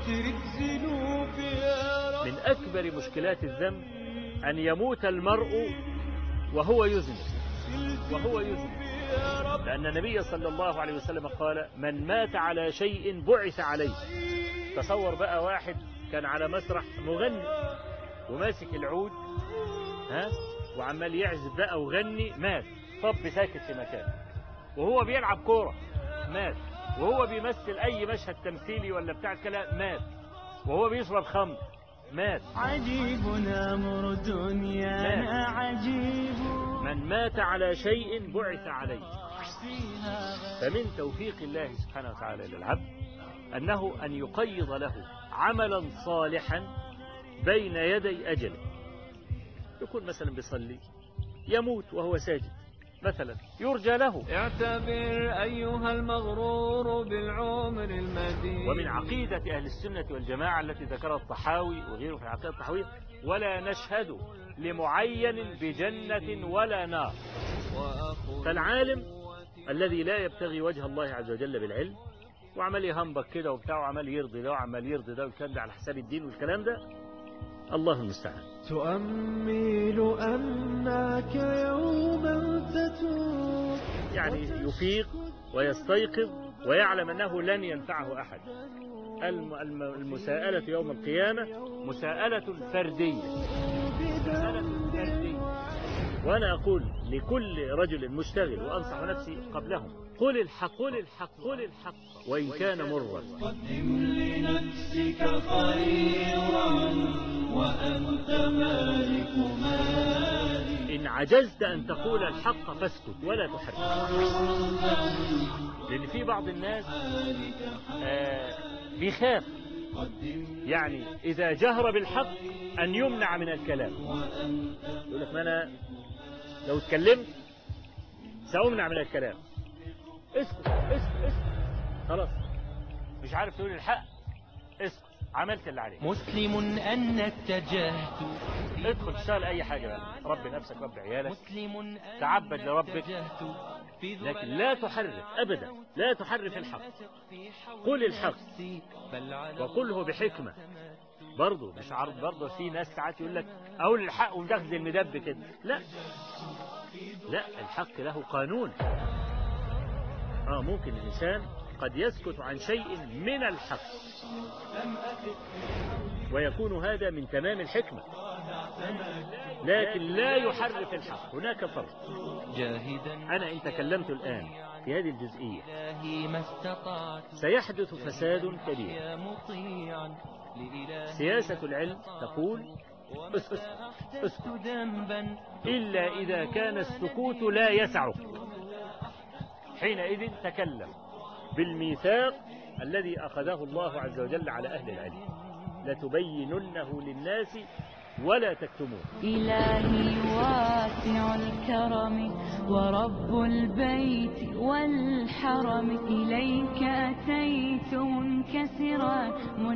واغفر الذنوب يا رب من أكبر مشكلات الذنب أن يموت المرء وهو يذنب وهو يذنب يا رب لأن النبي صلى الله عليه وسلم قال من مات على شيء بعث عليه تصور بقى واحد كان على مسرح مغني وماسك العود ها وعمال يعزف بقى وغني مات طب ساكت في مكانه وهو بيلعب كورة مات وهو بيمثل أي مشهد تمثيلي ولا بتاع كلام مات وهو بيشرب خمر مات عجيب أمر دنيانا عجيب من مات على شيء بعث عليه فيها فمن توفيق الله سبحانه وتعالى للعبد أنه أن يقيض له عملا صالحا بين يدي أجله يكون مثلا بيصلي يموت وهو ساجد مثلا يرجى له اعتبر أيها المغرور بالعمر المديد ومن عقيدة أهل السنة والجماعة التي ذكرها الطحاوي وغيره في العقيدة الطحاوية ولا نشهد لمعين بجنة ولا نار وأقول فالعالم الذي لا يبتغي وجه الله عز وجل بالعلم وعمال يهنبك كده وبتاع وعمال يرضي ده وعمال يرضي ده والكلام ده على حساب الدين والكلام ده الله المستعان تؤمل أنك يوما تتوب يعني يفيق ويستيقظ ويعلم أنه لن ينفعه أحد الم- الم- المساءلة يوم القيامة مساءلة فردية مسألة فردية وأنا أقول لكل رجل مشتغل وأنصح نفسي قبلهم قل الحق قل الحق قل الحق وإن كان مرا قدم لنفسك خيرا وأنت مالك مالي إن عجزت أن تقول الحق فاسكت ولا تحرك لأن في بعض الناس آه بيخاف يعني إذا جهر بالحق أن يمنع من الكلام يقول لك ما أنا لو اتكلمت سأمنع من الكلام اسكت اسكت اسكت خلاص مش عارف تقول الحق اسكت عملت اللي عليك مسلم أن اتجهت ادخل اشتغل أي حاجة بقى ربي نفسك ربي عيالك مسلم أن تعبد لربك اتجهت في ذبل لكن لا تحرف أبدا لا تحرف الحق قل الحق بل على وقله بحكمة برضه مش عرض برضه في ناس ساعات يقول لك أقول الحق ومدخل المدب كده لا لا الحق له قانون اه ممكن الإنسان قد يسكت عن شيء من الحق ويكون هذا من تمام الحكمة لكن لا يحرف الحق هناك فرق جاهدا أنا إن تكلمت الآن في هذه الجزئية إلهي ما استطعت سيحدث فساد كبير يا مطيعا لإلهي سياسة العلم تقول اسكت اسكت ذنبا إلا إذا كان السكوت لا يسعك حينئذ تكلم بالميثاق الذي أخذه الله عز وجل على أهل العلم لتبيننه للناس ولا تكتموه إلهي واسع الكرم ورب البيت والحرم إليك أتيت منكسرا